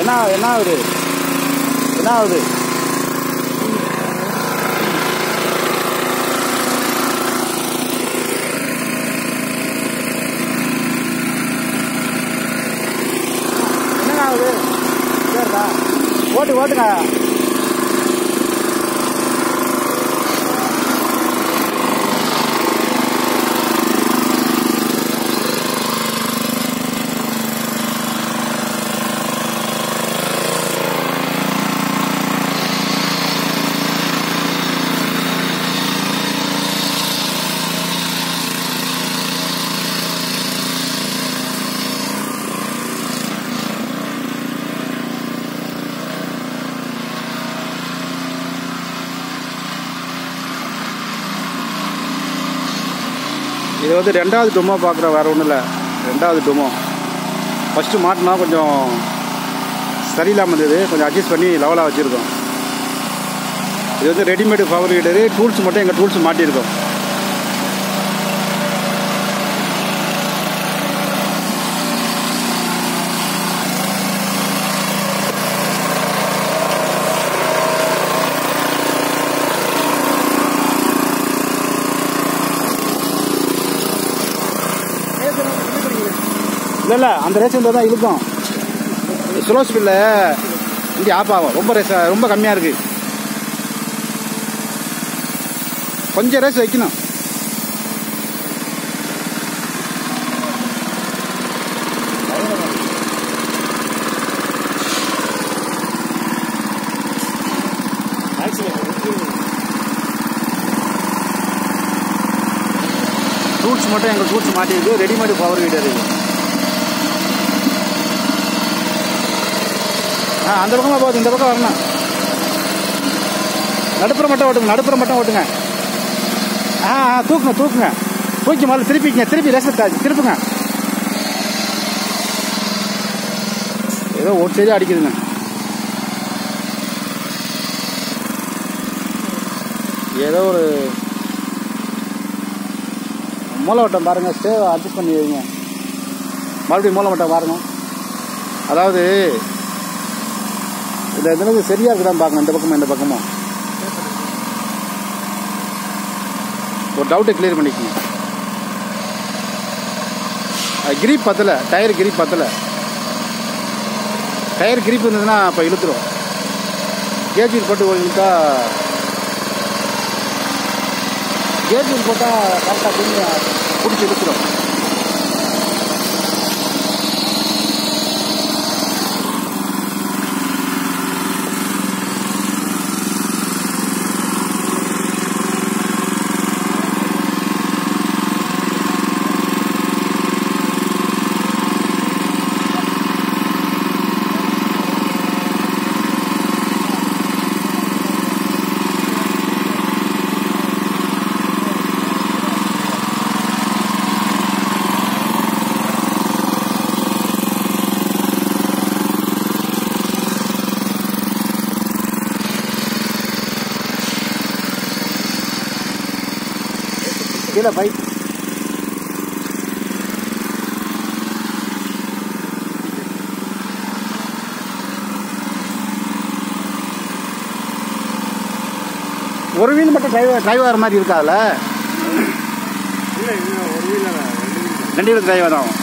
என்ன என்ன ஆகுது என்ன ஆகுது என்னங்க ஆகுது சரிடா ஓட்டு ஓட்டுங்க இது வந்து ரெண்டாவது டொமோ பார்க்குறோம் வேறு ஒன்றும் இல்லை ரெண்டாவது டொமோ ஃபஸ்ட்டு மாட்டினா கொஞ்சம் சரியில்லாமல் இருந்தது கொஞ்சம் அட்ஜஸ்ட் பண்ணி லெவலாக வச்சுருக்கோம் இது வந்து ரெடிமேடு பவர் ஹீட்டரு டூல்ஸ் மட்டும் எங்கள் டூல்ஸ் மாட்டியிருக்கோம் இல்லை இல்லை அந்த ரேஸ் இருந்தால் தான் இழுக்கும் ஸ்லோ ஸ்பீடில் இங்கே ஆஃப் ஆகும் ரொம்ப ரேஸ் ரொம்ப கம்மியாக இருக்குது கொஞ்சம் ரேஸ் வைக்கணும் டூல்ஸ் மட்டும் எங்கள் டூல்ஸ் மாட்டிருக்கு ரெடிமேடு பவர் ஹீட்டர் இது ஆ அந்த பக்கமாக போகுது இந்த பக்கம் வரணும் நடுப்புற மட்டும் ஓட்டுங்க நடுப்புற மட்டும் ஓட்டுங்க ஆ ஆ தூக்குங்க தூக்குங்க தூக்கி முதல்ல திருப்பிங்க திருப்பி ரேசர் திருப்புங்க ஏதோ ஒரு சைடு அடிக்குதுங்க ஏதோ ஒரு மூலவட்டம் பாருங்க ஸ்டேவை அட்ஜஸ்ட் பண்ணி வைங்க மறுபடியும் மூலவட்டம் பாருங்க அதாவது இந்த இதில் சரியா இருக்குதான் பார்க்கணும் இந்த பக்கமும் இந்த பக்கமும் ஒரு டவுட்டை கிளியர் பண்ணிக்கோங்க கிரிப் பத்தலை டயர் கிரிப் பத்தலை டயர் கிரிப் இருந்ததுன்னா அப்போ இழுத்துரும் கேஜில் போட்டு இழுத்தா கேஜில் போட்டால் கரெக்டாக கொஞ்சம் பிடிச்சி இழுத்துரும் கீழே பைக் ஒரு வீல் மட்டும் டிரைவர் டிரைவர் மாதிரி இருக்காதுல்ல இல்லை இல்லை ஒரு வீலர் ரெண்டு வீல் டிரைவர் தான்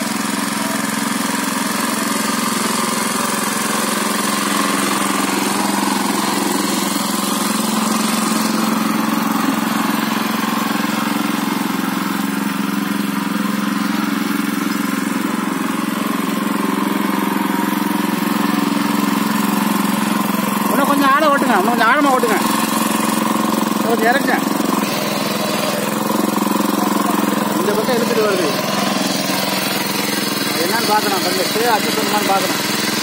இன்னும் கொஞ்சம் ஆழ ஓட்டுங்க இன்னும் கொஞ்சம் ஆழமாக ஓட்டுங்க இன்னும் கொஞ்சம் இறக்குங்க இந்த பக்கம் இழுத்துட்டு வருது அது என்னன்னு பார்க்கணும் கொஞ்சம் ஸ்டே அட்ஜஸ்ட் பண்ணுமான்னு பார்க்கணும்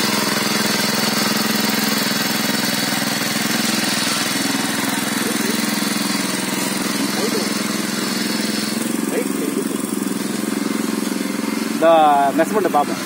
இந்த மெஷர்மெண்ட் பார்ப்போம்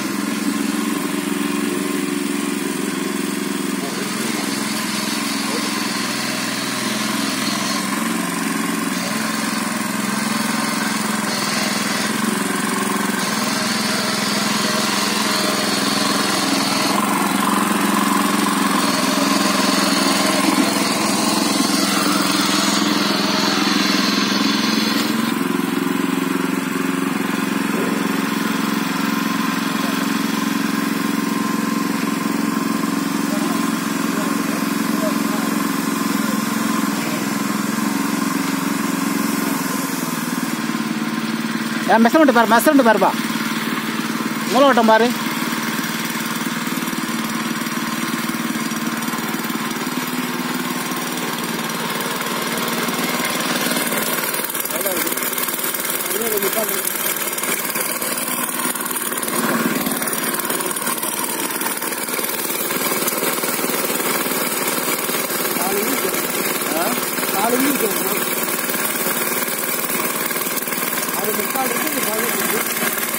ஏன் மெஷர்மெண்ட் பாரு மெஷர்மெண்ட் பாருப்பா மூலவட்டம் பாரு நாலு வீடு அது முக்கால் இருக்கு இது பதினெட்டு இருக்கு.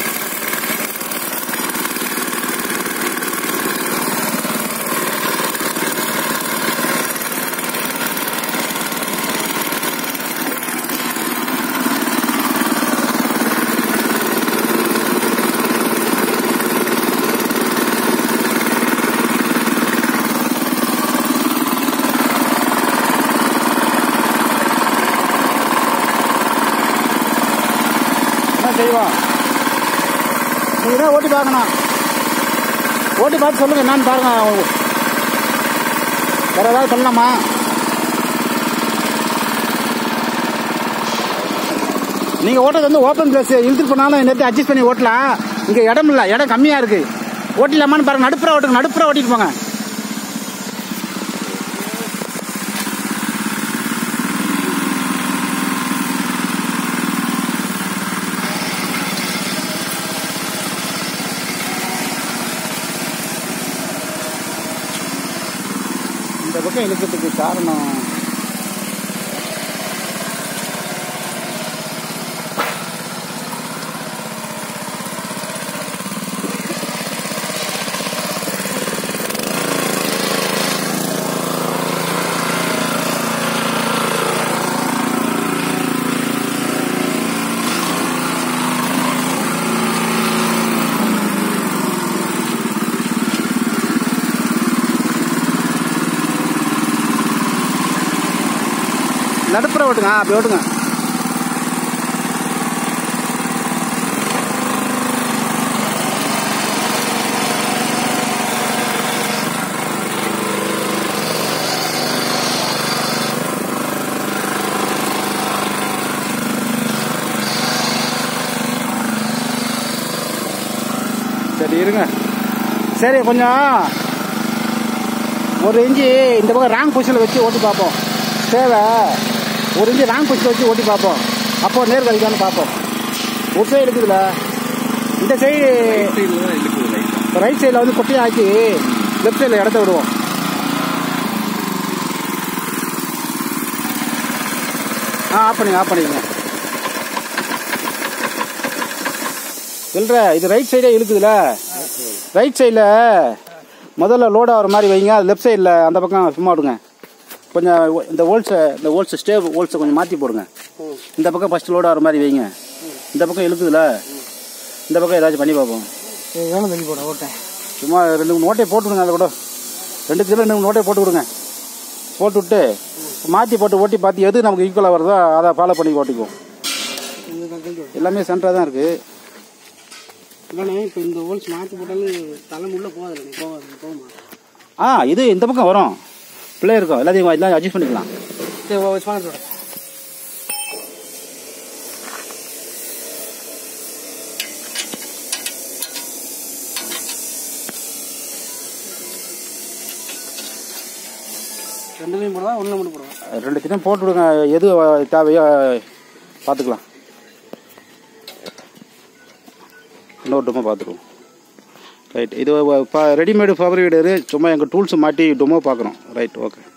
என்ன செய்வோம் நீங்க தான் ஓட்டி பார்க்கணும் ஓட்டி பார்த்து சொல்லுங்க என்னன்னு பாருங்க வேற ஏதாவது சொல்லலாமா நீங்க ஓட்டுறது வந்து ஓப்பன் பிளேஸ் இழுத்துட்டு போனாலும் நேரத்தை அட்ஜஸ்ட் பண்ணி ஓட்டலாம் இங்க இடம் இல்ல இடம் கம்மியா இருக்கு ஓட்டிலாமான்னு பாருங்க நடுப்புற ஓட்டுங்க நடுப்புற ஓட்டிட்டு போங்க இந்த பக்கம் இழுக்கிறதுக்கு காரணம் நடுப்புற ஓட்டுங்க ஆ, அப்படி ஓட்டுங்க சரி இருங்க சரி கொஞ்சம் ஒரு இன்ச்சு இந்த பக்கம் ராங் பொசிஷனில் வச்சு ஓட்டி பார்ப்போம் தேவை ஒரு இன்ச்சு ராங் பொசிஷன் வச்சு ஓட்டி பார்ப்போம் அப்போ நேர் கழிக்கான்னு பார்ப்போம் ஒரு சைடு இருக்குதுல்ல இந்த சைடு சைடில் தான் இழுக்குது லைட்டாக ரைட் சைடில் வந்து கொட்டையை ஆக்கி லெஃப்ட் சைடில் இடத்த விடுவோம் ஆ ஆஃப் பண்ணுங்க ஆஃப் பண்ணிக்கங்க இல்லைற இது ரைட் சைடே இழுக்குதுல ரைட் சைடில் முதல்ல லோட் ஆகிற மாதிரி வைங்க அது லெஃப்ட் சைடில் அந்த பக்கம் சும்மா விடுங்க கொஞ்சம் இந்த ஹோல்ஸை இந்த ஹோல்ஸ் ஸ்டே ஹோல்ஸை கொஞ்சம் மாற்றி போடுங்க இந்த பக்கம் ஃபஸ்ட் லோட் ஆகிற மாதிரி வைங்க இந்த பக்கம் இழுக்குதுல இந்த பக்கம் ஏதாச்சும் பண்ணி பார்ப்போம் எவ்வளோ தண்ணி போட ஓட்டேன் சும்மா ரெண்டு மூணு நோட்டை போட்டு விடுங்க அதை கூட ரெண்டு கிலோ ரெண்டு மூணு நோட்டை போட்டு விடுங்க போட்டு விட்டு மாற்றி போட்டு ஓட்டி பார்த்து எது நமக்கு ஈக்குவலாக வருதோ அதை ஃபாலோ பண்ணி ஓட்டிக்குவோம் இந்த கல்வி எல்லாமே சென்டராக தான் இருக்குது இல்லைண்ணே இப்போ இந்த ஹோல்ஸ் மாற்றி போட்டாலும் தலை உள்ள போகாது போகாது போகுமா ஆ இது இந்த பக்கம் வரும் பிள்ளை இருக்கும் எல்லாத்தையும் எல்லாம் அட்ஜஸ்ட் பண்ணிக்கலாம் சரி ஸ்பானத்தோட ரெண்டுலையும் போடுவா ஒன்று மட்டும் போடுவா ரெண்டுத்தையும் போட்டு விடுங்க எது தேவையோ பார்த்துக்கலாம் இன்னொரு டொமோ பார்த்துருவோம் ரைட் இது ரெடிமேடு ஃபேப்ரிக் சும்மா எங்கள் டூல்ஸ் மாட்டி டொமோ பார்க்குறோம் ரைட் ஓகே